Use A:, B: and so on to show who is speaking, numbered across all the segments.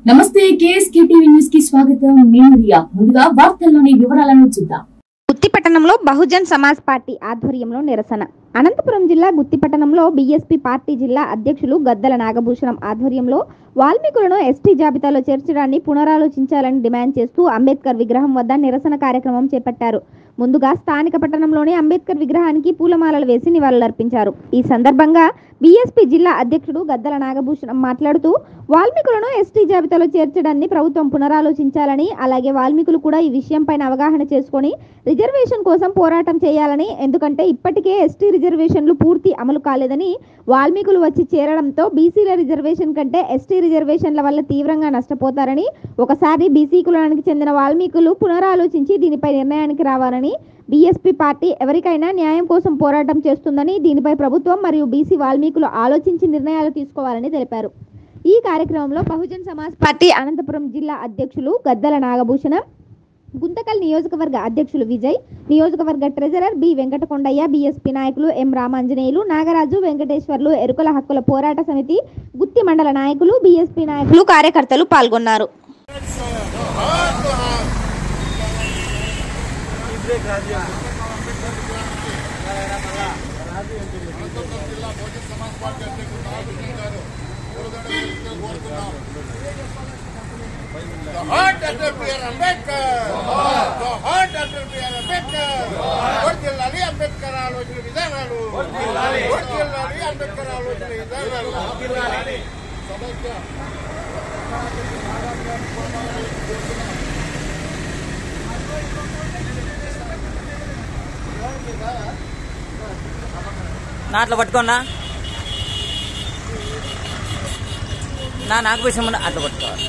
A: నమస్తే KSK TV news కి స్వాగతం నేను రియా ముందుగా వార్తల్లోని వివరాలను చూద్దాం
B: గుత్తిపట్టణంలో బహుజన్ సమాజ్ పార్టీ ఆధ్వర్యంలో నిరసన అనంతపురం జిల్లా గుత్తిపట్టణంలో బీఎస్పీ పార్టీ జిల్లా అధ్యక్షులు గద్దల నాగభూషణం ఆధ్వర్యంలో వాల్మీకులను ఎస్టీ జాబితాలో చేర్చడాన్ని పునరాలోచించాలని డిమాండ్ చేస్తూ అంబేద్కర్ విగ్రహం వద్ద నిరసన కార్యక్రమం చేపట్టారు ముందుగా స్థానిక పట్టణంలోని అంబేద్కర్ విగ్రహానికి పూలమాలలు వేసి నివాళులర్పించారు ఈ సందర్భంగా బీఎస్పీ జిల్లా అధ్యక్షుడు గద్దల నాగభూషణం మాట్లాడుతూ వాల్మీకులను ఎస్టీ జాబితాలో చేర్చడాన్ని ప్రభుత్వం పునరాలోచించాలని అలాగే వాల్మీకులు కూడా ఈ విషయంపైన అవగాహన చేసుకొని రిజర్వేషన్ కోసం పోరాటం చేయాలని ఎందుకంటే ఇప్పటికే ఎస్టీ రిజర్వేషన్లు పూర్తి అమలు కాలేదని వాల్మీకులు వచ్చి చేరడంతో బీసీల రిజర్వేషన్ కంటే ఎస్టీ రిజర్వేషన్ల వల్ల తీవ్రంగా నష్టపోతారని ఒకసారి బీసీ కులానికి చెందిన వాల్మీకులు పునరాలోచించి దీనిపై నిర్ణయానికి రావాలని బీఎస్పీ పార్టీ ఎవరికైనా న్యాయం కోసం పోరాటం చేస్తుందని దీనిపై ప్రభుత్వం మరియు బీసీ వాల్మీకులు ఆలోచించి నిర్ణయాలు తీసుకోవాలని తెలిపారు ఈ కార్యక్రమంలో బహుజన్ సమాజ్ పార్టీ అనంతపురం జిల్లా అధ్యక్షులు గద్దల నాగభూషణం గుంతకల్ నియోజకవర్గ అధ్యక్షులు విజయ్ నియోజకవర్గ ట్రెజరర్ బి వెంకటకొండయ్య బీఎస్పీ నాయకులు ఎం రామాంజనేయులు నాగరాజు వెంకటేశ్వర్లు ఎరుకల హక్కుల పోరాట సమితి గుత్తి మండల నాయకులు బీఎస్పీ నాయకులు కార్యకర్తలు పాల్గొన్నారు
C: హార్ట్ డాక్టర్ బిఆర్ అంబేద్కర్ హార్ట్ డాక్టర్ బిఆర్ అంబేద్కర్ వర్తిల్లాలి అంబేద్కర్ ఆలోచన విధానాలు వర్తిల్లాలి అంబేద్కర్ ఆలోచన విధానాలు సమస్య
D: నా అట్లా పట్టుకోనా నా నాకు విషయం ఉన్న అట్లా పట్టుకోవాలి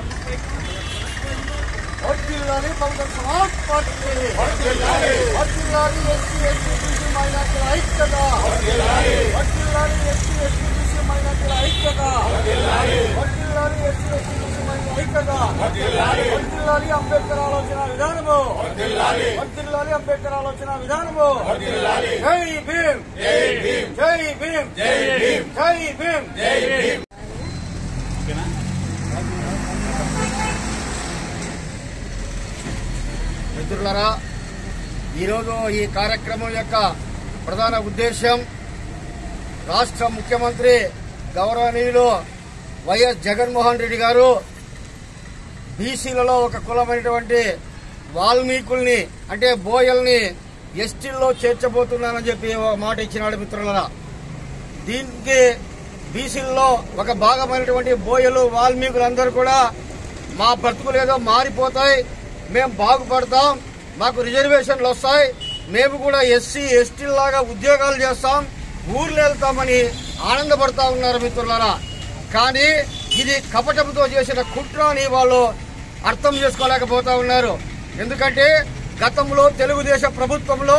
C: వర్తిల్లాలి బహుజన సమాజ్ పార్టీ వర్తిల్లాలి ఎస్సీ ఎస్టీ బీసీ మైనార్టీల ఐక్యత వర్తిల్లాలి ఎస్సీ ఎస్టీ బీసీ మైనార్టీల ఐక్యత వర్తిల్లాలి ఎస్సీ ఎస్టీ బీసీ మైనార్టీల ఐక్యత వర్తిల్లాలి అంబేద్కర్ ఆలోచన విధానము వర్తిల్లాలి అంబేద్కర్ ఆలోచన విధానము జై భీమ్ జై భీమ్ జై భీమ్ జై భీమ్ జై భీమ్ జై భీమ్ మిత్రులారా ఈరోజు ఈ కార్యక్రమం యొక్క ప్రధాన ఉద్దేశం రాష్ట్ర ముఖ్యమంత్రి గౌరవనీయులు వైఎస్ జగన్మోహన్ రెడ్డి గారు బీసీలలో ఒక కులమైనటువంటి వాల్మీకుల్ని అంటే బోయల్ని ఎస్టీల్లో చేర్చబోతున్నానని చెప్పి ఒక మాట ఇచ్చినాడు మిత్రులరా దీనికి బీసీల్లో ఒక భాగమైనటువంటి బోయలు వాల్మీకులందరూ కూడా మా బ్రతుకులు ఏదో మారిపోతాయి మేము బాగుపడతాం మాకు రిజర్వేషన్లు వస్తాయి మేము కూడా ఎస్సీ ఎస్టీ లాగా ఉద్యోగాలు చేస్తాం ఊర్లు వెళ్తామని ఆనందపడతా ఉన్నారు మిత్రులారా కానీ ఇది కపటంతో చేసిన కుట్ర అని వాళ్ళు అర్థం చేసుకోలేకపోతా ఉన్నారు ఎందుకంటే గతంలో తెలుగుదేశం ప్రభుత్వంలో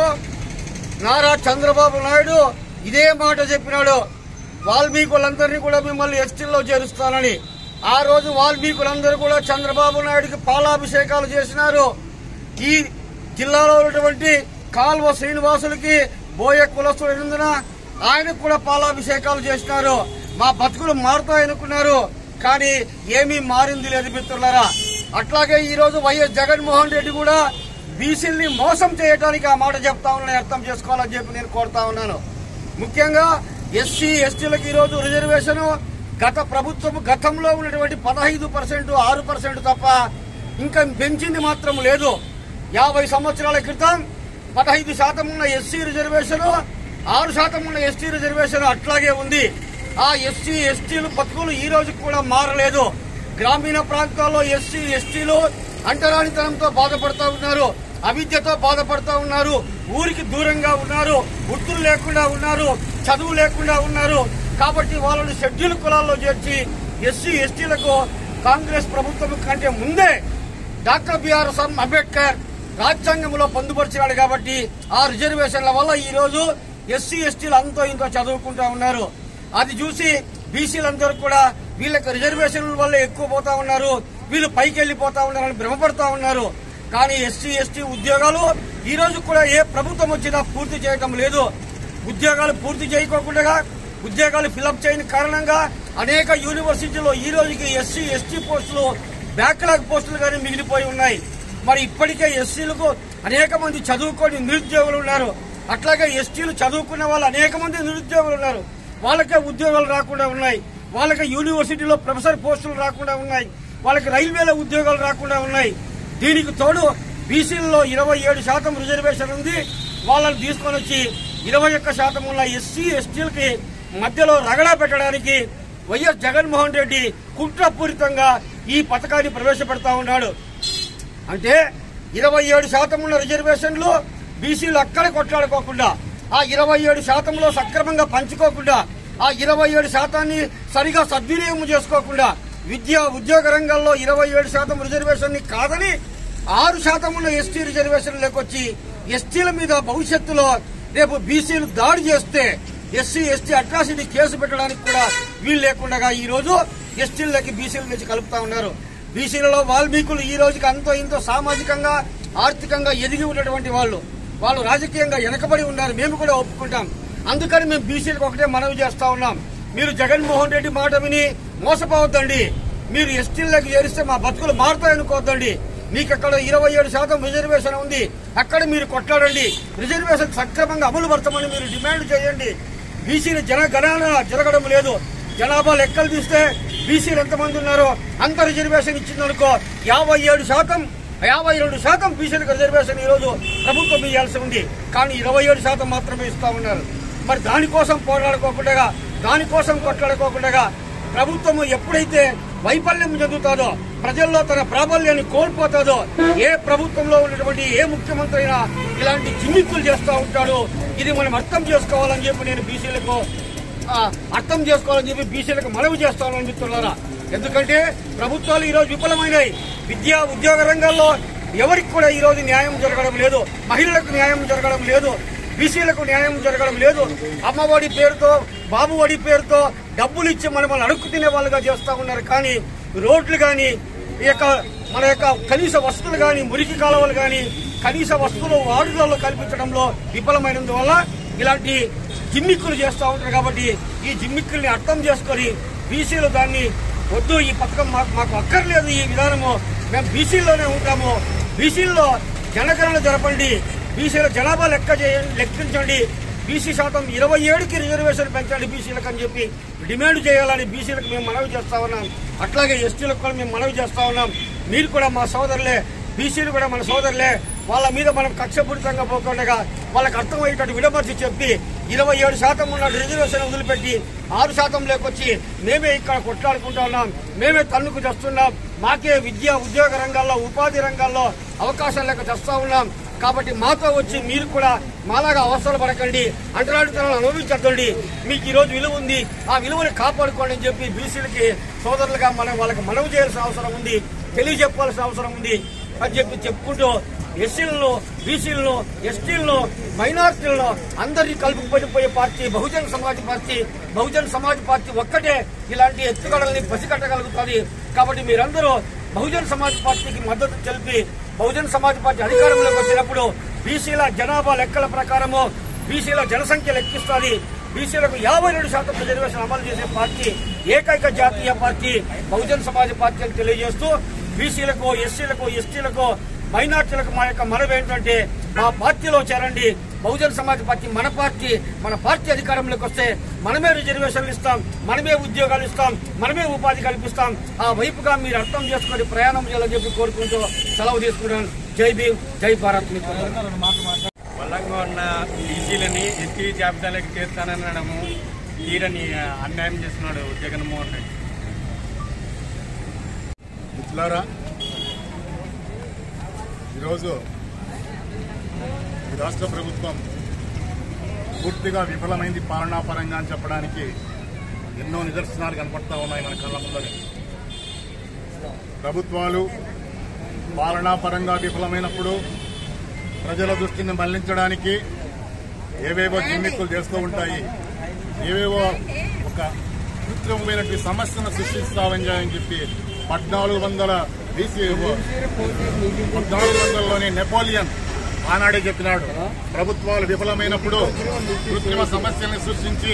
C: నారా చంద్రబాబు నాయుడు ఇదే మాట చెప్పినాడు వాల్మీకులందరినీ కూడా మిమ్మల్ని ఎస్టీల్లో చేరుస్తానని ఆ రోజు వాల్మీకులందరూ కూడా చంద్రబాబు నాయుడుకి పాలాభిషేకాలు చేసినారు ఈ జిల్లాలో ఉన్నటువంటి కాల్వ శ్రీనివాసులకి బోయ కులస్తులందున ఆయనకు కూడా పాలాభిషేకాలు చేసినారు మా బతుకులు మారుతాయనుకున్నారు కానీ ఏమీ మారింది లేదు మిత్రులారా అట్లాగే ఈ రోజు వైఎస్ జగన్మోహన్ రెడ్డి కూడా బీసీల్ని మోసం చేయడానికి ఆ మాట చెప్తా ఉన్నాను అర్థం చేసుకోవాలని చెప్పి నేను కోరుతా ఉన్నాను ముఖ్యంగా ఎస్సీ ఎస్టీలకు ఈరోజు రిజర్వేషన్ గత ప్రభుత్వం గతంలో ఉన్నటువంటి పదహైదు పర్సెంట్ ఆరు పర్సెంట్ తప్ప ఇంకా పెంచింది మాత్రం లేదు యాభై సంవత్సరాల క్రితం పదహైదు శాతం ఉన్న ఎస్సీ రిజర్వేషన్ ఆరు శాతం ఉన్న ఎస్టీ రిజర్వేషన్ అట్లాగే ఉంది ఆ ఎస్సీ ఎస్టీలు బతుకులు ఈ రోజు కూడా మారలేదు గ్రామీణ ప్రాంతాల్లో ఎస్సీ ఎస్టీలు అంటరానితనంతో బాధపడతా ఉన్నారు అవిద్యతో బాధపడతా ఉన్నారు ఊరికి దూరంగా ఉన్నారు వృత్తులు లేకుండా ఉన్నారు చదువు లేకుండా ఉన్నారు కాబట్టి వాళ్ళని షెడ్యూల్ కులాల్లో చేర్చి ఎస్సీ ఎస్టీలకు కాంగ్రెస్ ప్రభుత్వం కంటే ముందే డాక్టర్ బిఆర్ అంబేద్కర్ రాజ్యాంగంలో పొందుపరిచినాడు కాబట్టి ఆ రిజర్వేషన్ల వల్ల ఈ రోజు ఎస్సీ ఎస్టీలు అంతో ఇంతో చదువుకుంటా ఉన్నారు అది చూసి బీసీలందరూ కూడా వీళ్ళకి రిజర్వేషన్ల వల్ల ఎక్కువ పోతా ఉన్నారు వీళ్ళు పైకి వెళ్ళిపోతా ఉన్నారని భ్రమపడతా ఉన్నారు కానీ ఎస్సీ ఎస్టీ ఉద్యోగాలు ఈ రోజు కూడా ఏ ప్రభుత్వం వచ్చినా పూర్తి చేయటం లేదు ఉద్యోగాలు పూర్తి చేయకోకుండా ఉద్యోగాలు ఫిలప్ చేయని కారణంగా అనేక యూనివర్సిటీలో ఈ రోజుకి ఎస్సీ ఎస్టీ పోస్టులు బ్యాక్లాగ్ పోస్టులు కానీ మిగిలిపోయి ఉన్నాయి మరి ఇప్పటికే ఎస్సీలకు అనేక మంది చదువుకొని నిరుద్యోగులు ఉన్నారు అట్లాగే ఎస్టీలు చదువుకున్న వాళ్ళు అనేక మంది నిరుద్యోగులు ఉన్నారు వాళ్ళకే ఉద్యోగాలు రాకుండా ఉన్నాయి వాళ్ళకి యూనివర్సిటీలో ప్రొఫెసర్ పోస్టులు రాకుండా ఉన్నాయి వాళ్ళకి రైల్వేలో ఉద్యోగాలు రాకుండా ఉన్నాయి దీనికి తోడు బీసీలలో ఇరవై ఏడు శాతం రిజర్వేషన్ ఉంది వాళ్ళని తీసుకొని వచ్చి ఇరవై ఒక్క శాతం ఉన్న ఎస్సీ ఎస్టీలకి మధ్యలో రగడా పెట్టడానికి వైఎస్ జగన్మోహన్ రెడ్డి కుట్రపూరితంగా ఈ పథకాన్ని ప్రవేశపెడతా ఉన్నాడు అంటే ఇరవై ఏడు శాతం ఉన్న రిజర్వేషన్లు బీసీలు అక్కడ కొట్లాడుకోకుండా ఆ ఇరవై ఏడు శాతంలో సక్రమంగా పంచుకోకుండా ఆ ఇరవై ఏడు శాతాన్ని సరిగా సద్వినియోగం చేసుకోకుండా విద్య ఉద్యోగ రంగాల్లో ఇరవై ఏడు శాతం రిజర్వేషన్ ని కాదని ఆరు శాతం ఉన్న ఎస్టీ రిజర్వేషన్ లేకొచ్చి ఎస్టీల మీద భవిష్యత్తులో రేపు బీసీలు దాడి చేస్తే ఎస్సీ ఎస్టీ అట్రాసిటీ కేసు పెట్టడానికి కూడా వీలు లేకుండా ఈ రోజు ఎస్టీలకి బీసీల నుంచి కలుపుతా ఉన్నారు బీసీలలో వాల్మీకులు ఈ రోజుకి అంతో ఇంతో సామాజికంగా ఆర్థికంగా ఎదిగి ఉన్నటువంటి వాళ్ళు వాళ్ళు రాజకీయంగా వెనకబడి ఉన్నారు మేము కూడా ఒప్పుకుంటాం అందుకని మేము బీసీలకు ఒకటే మనవి చేస్తా ఉన్నాం మీరు జగన్మోహన్ రెడ్డి మాట విని మోసపోవద్దండి మీరు ఎస్టీలకు చేరిస్తే మా బతుకులు మారుతాయనుకోవద్దండి మీకు అక్కడ ఇరవై ఏడు శాతం రిజర్వేషన్ ఉంది అక్కడ మీరు కొట్లాడండి రిజర్వేషన్ సక్రమంగా అమలు పరచమని మీరు డిమాండ్ చేయండి బీసీలు జనగణన జరగడం లేదు జనాభా లెక్కలు తీస్తే బీసీలు ఎంతమంది ఉన్నారో అంత రిజర్వేషన్ ఇచ్చిందనుకో యాభై ఏడు శాతం యాభై రెండు శాతం బీసీలకు రిజర్వేషన్ ఈ రోజు ప్రభుత్వం ఇవ్వాల్సి ఉంది కానీ ఇరవై ఏడు శాతం మాత్రమే ఇస్తా ఉన్నారు మరి దానికోసం పోరాడుకోకుండా దానికోసం కొట్లాడుకోకుండా ప్రభుత్వం ఎప్పుడైతే వైఫల్యం చెందుతాదో ప్రజల్లో తన ప్రాబల్యాన్ని కోల్పోతాదో ఏ ప్రభుత్వంలో ఉన్నటువంటి ఏ ముఖ్యమంత్రి అయినా ఇలాంటి జిమ్మిక్కులు చేస్తూ ఉంటాడు ఇది మనం అర్థం చేసుకోవాలని చెప్పి నేను బీసీలకు ఆ, అర్థం చేసుకోవాలని చెప్పి బీసీలకు మనవి చేస్తానని చెప్తున్నారా ఎందుకంటే ప్రభుత్వాలు ఈ రోజు విఫలమైనాయి విద్యా ఉద్యోగ రంగాల్లో ఎవరికి కూడా ఈ రోజు న్యాయం జరగడం లేదు మహిళలకు న్యాయం జరగడం లేదు బీసీలకు న్యాయం జరగడం లేదు అమ్మఒడి పేరుతో బాబువడి పేరుతో డబ్బులు ఇచ్చి మనల్ని అడుక్కు తినే వాళ్ళుగా చేస్తా ఉన్నారు కానీ రోడ్లు కానీ ఈ యొక్క మన యొక్క కనీస వస్తువులు కానీ మురికి కాలువలు కానీ కనీస వస్తువులు వార్డులలో కల్పించడంలో విఫలమైనందువల్ల ఇలాంటి జిమ్మిక్కులు చేస్తూ ఉంటారు కాబట్టి ఈ జిమ్మిక్కుల్ని అర్థం చేసుకొని బీసీలు దాన్ని వద్దు ఈ పథకం మాకు మాకు అక్కర్లేదు ఈ విధానము మేము బీసీల్లోనే ఉంటాము బీసీల్లో జనగణన జరపండి బీసీల జనాభా లెక్క చేయండి లెక్కించండి బీసీ శాతం ఇరవై ఏడుకి రిజర్వేషన్ పెంచండి బీసీలకు అని చెప్పి డిమాండ్ చేయాలని బీసీలకు మేము మనవి చేస్తా ఉన్నాం అట్లాగే ఎస్టీలకు కూడా మేము మనవి చేస్తా ఉన్నాం మీరు కూడా మా సోదరులే బీసీలు కూడా మన సోదరులే వాళ్ళ మీద మనం కక్షపూరితంగా పోకుండా వాళ్ళకి అర్థమయ్యేటట్టు విడమర్చి చెప్పి ఇరవై ఏడు శాతం ఉన్న రిజర్వేషన్ వదిలిపెట్టి ఆరు శాతం లేకొచ్చి మేమే ఇక్కడ కొట్లాడుకుంటా ఉన్నాం మేమే తన్నుకు చేస్తున్నాం మాకే విద్య ఉద్యోగ రంగాల్లో ఉపాధి రంగాల్లో అవకాశాలు లేక చేస్తా ఉన్నాం కాబట్టి మాతో వచ్చి మీరు కూడా మాలాగా అవసరాలు పడకండి అంటరాడితనాలు అనుభవించద్దండి మీకు ఈ రోజు విలువ ఉంది ఆ విలువని కాపాడుకోండి అని చెప్పి బీసీలకి సోదరులుగా మనం వాళ్ళకి మనవి చేయాల్సిన అవసరం ఉంది తెలియజెప్పాల్సిన అవసరం ఉంది అని చెప్పి చెప్పుకుంటూ ఎస్సీలను బీసీలను ఎస్టీలను మైనార్టీలను అందరినీ కలుపుకొని party Bahujan Samaj Party Bahujan Samaj Party ఒక్కటే ఇలాంటి ఎత్తుగడల్ని పసికట్టగలుగుతుంది కాబట్టి మీరందరూ బహుజన్ సమాజ్ పార్టీకి మద్దతు తెలిపి బహుజన్ సమాజ్ పార్టీ అధికారంలోకి వచ్చినప్పుడు బీసీల జనాభా లెక్కల ప్రకారము బీసీల జనసంఖ్య లెక్కిస్తుంది బీసీలకు యాభై రెండు శాతం రిజర్వేషన్ అమలు చేసే పార్టీ ఏకైక జాతీయ పార్టీ బహుజన్ సమాజ్ పార్టీ అని తెలియజేస్తూ బీసీలకు ఎస్సీలకు ఎస్టీలకు మైనార్టీలకు మా యొక్క మనవి ఏంటంటే మా పార్టీలో చేరండి బహుజన్ సమాజ్ పార్టీ మన పార్టీ మన పార్టీ అధికారంలోకి వస్తే మనమే రిజర్వేషన్లు ఇస్తాం మనమే ఉద్యోగాలు ఇస్తాం మనమే ఉపాధి కల్పిస్తాం ఆ వైపుగా మీరు అర్థం చేసుకొని ప్రయాణం చేయాలని చెప్పి కోరుకుంటూ సెలవు తీసుకున్నాను జై భీమ్ జై భారత్ మిత్రులు
E: బలంగా ఉన్న బీసీలని ఎస్టీ జాబితాలోకి చేస్తాననడము తీరని అన్యాయం చేస్తున్నాడు జగన్మోహన్ రెడ్డి
F: మిత్రులారా ఈరోజు ఈ రాష్ట్ర ప్రభుత్వం పూర్తిగా విఫలమైంది పాలనాపరంగా అని చెప్పడానికి ఎన్నో నిదర్శనాలు కనపడతా ఉన్నాయి మన కళ్ళ ముందరే ప్రభుత్వాలు పాలనాపరంగా విఫలమైనప్పుడు ప్రజల దృష్టిని మళ్లించడానికి ఏవేవో జిమ్మిక్కులు చేస్తూ ఉంటాయి ఏవేవో ఒక కృత్రిమమైనటువంటి సమస్యను సృష్టిస్తామని అని చెప్పి పద్నాలుగు వందల బీసీ పద్నాలుగు వందలలోని నెపోలియన్ ఆనాడే చెప్పినాడు ప్రభుత్వాలు విఫలమైనప్పుడు కృత్రిమ సమస్యల్ని సృష్టించి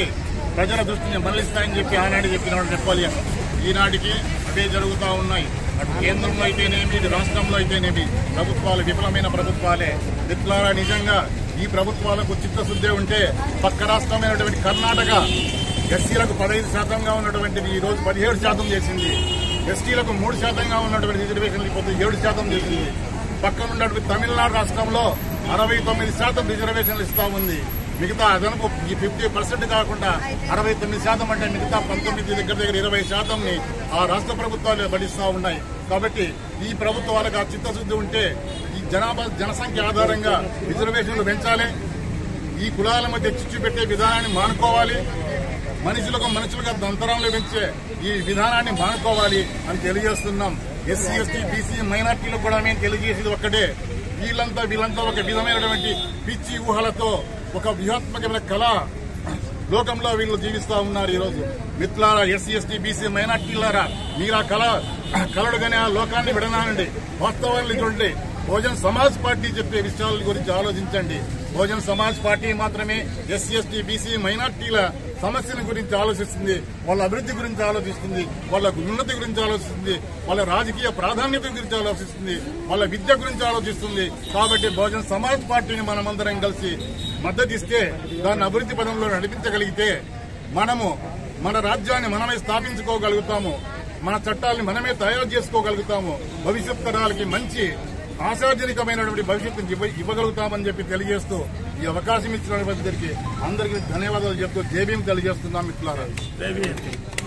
F: ప్రజల దృష్టిని మరలిస్తాయని చెప్పి ఆనాడు చెప్పినాడు నెపోలియన్ ఈనాటికి అవే జరుగుతూ ఉన్నాయి అటు కేంద్రంలో అయితేనేమి ఇటు రాష్ట్రంలో అయితేనేమి ప్రభుత్వాలు విఫలమైన ప్రభుత్వాలే మిత్రులారా నిజంగా ఈ ప్రభుత్వాలకు చిత్తశుద్ధి ఉంటే పక్క రాష్ట్రమైనటువంటి కర్ణాటక ఎస్సీలకు పదహైదు శాతంగా ఉన్నటువంటిది ఈ రోజు పదిహేడు శాతం చేసింది ఎస్టీలకు మూడు శాతంగా ఉన్నటువంటి రిజర్వేషన్లు ఇప్పుడు ఏడు శాతం చేసింది పక్కన ఉన్నటువంటి తమిళనాడు రాష్ట్రంలో అరవై తొమ్మిది శాతం రిజర్వేషన్లు ఇస్తా ఉంది మిగతా అదనపు ఈ ఫిఫ్టీ పర్సెంట్ కాకుండా అరవై తొమ్మిది శాతం అంటే మిగతా పంతొమ్మిది దగ్గర దగ్గర ఇరవై శాతంని ఆ రాష్ట్ర ప్రభుత్వాలు భరిస్తా ఉన్నాయి కాబట్టి ఈ ప్రభుత్వాలకు ఆ చిత్తశుద్ధి ఉంటే ఈ జనాభా జనసంఖ్య ఆధారంగా రిజర్వేషన్లు పెంచాలి ఈ కులాల మధ్య చిచ్చు పెట్టే విధానాన్ని మానుకోవాలి మనుషులకు మనుషులుగా దంతరంలో పెంచే ఈ విధానాన్ని మానుకోవాలి అని తెలియజేస్తున్నాం ఎస్సీ ఎస్టీ బీసీ మైనార్టీలకు కూడా మేము తెలియజేసేది ఒక్కటే వీళ్ళంతా వీళ్ళంతా ఒక విధమైనటువంటి పిచ్చి ఊహలతో ఒక వ్యూహాత్మకమైన కళ లోకంలో వీళ్ళు జీవిస్తా ఉన్నారు ఈ రోజు మిత్రులారా ఎస్సీ ఎస్టీ బీసీ మైనార్టీలారా మీరు ఆ కళ కలడుగానే ఆ లోకాన్ని విడనానండి వాస్తవాన్ని చూడండి బహుజన్ సమాజ్ పార్టీ చెప్పే విషయాల గురించి ఆలోచించండి బహుజన్ సమాజ్ పార్టీ మాత్రమే ఎస్సీ ఎస్టీ బీసీ మైనార్టీల సమస్యల గురించి ఆలోచిస్తుంది వాళ్ళ అభివృద్ధి గురించి ఆలోచిస్తుంది వాళ్ళ ఉన్నతి గురించి ఆలోచిస్తుంది వాళ్ళ రాజకీయ ప్రాధాన్యత గురించి ఆలోచిస్తుంది వాళ్ళ విద్య గురించి ఆలోచిస్తుంది కాబట్టి బహుజన్ సమాజ్ పార్టీని మనమందరం కలిసి మద్దతు ఇస్తే దాన్ని అభివృద్ధి పదంలో నడిపించగలిగితే మనము మన రాజ్యాన్ని మనమే స్థాపించుకోగలుగుతాము మన చట్టాలని మనమే తయారు చేసుకోగలుగుతాము భవిష్యత్ తరాలకి మంచి ఆశాజనకమైనటువంటి భవిష్యత్తుని ఇవ్వ- ఇవ్వగలుగుతామని చెప్పి తెలియజేస్తూ ఈ అవకాశం ఇచ్చినటువంటి అందరికీ అందరికీ ధన్యవాదాలు చెప్తూ జేబీఎం తెలియజేస్తున్నాం మిత్రులారా